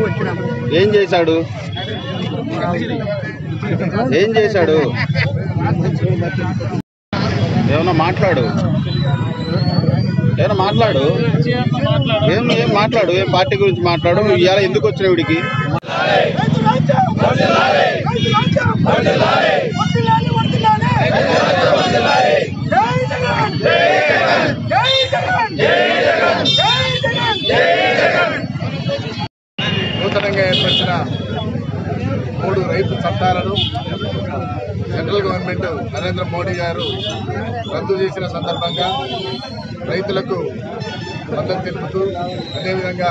వచ్చినాము ఏం చేశాడు ఏం చేశాడు ఏమన్నా మాట్లాడు ఏమన్నా మాట్లాడు ఏం ఏం మాట్లాడు ఏం పార్టీ గురించి మాట్లాడు నువ్వు ఇవాళ ఎందుకు వచ్చిన వీడికి నూతనంగా ఏర్పరిచిన మూడు రైతు చట్టాలను సెంట్రల్ గవర్నమెంట్ నరేంద్ర మోడీ గారు రద్దు చేసిన సందర్భంగా రైతులకు మద్దతు తెలుపుతూ అదేవిధంగా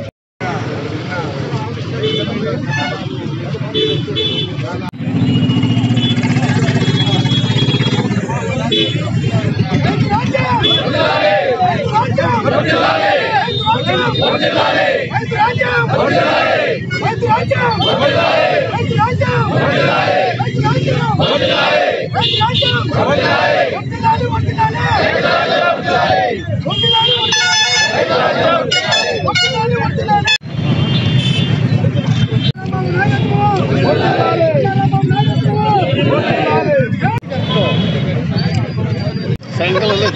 సంఖ్యలో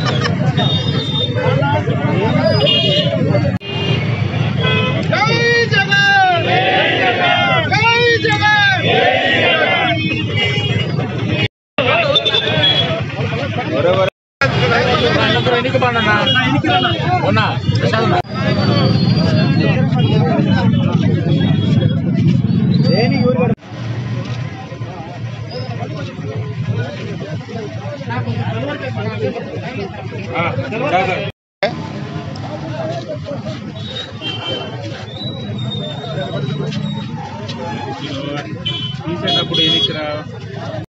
తీసేటప్పుడు ఎన్నికరా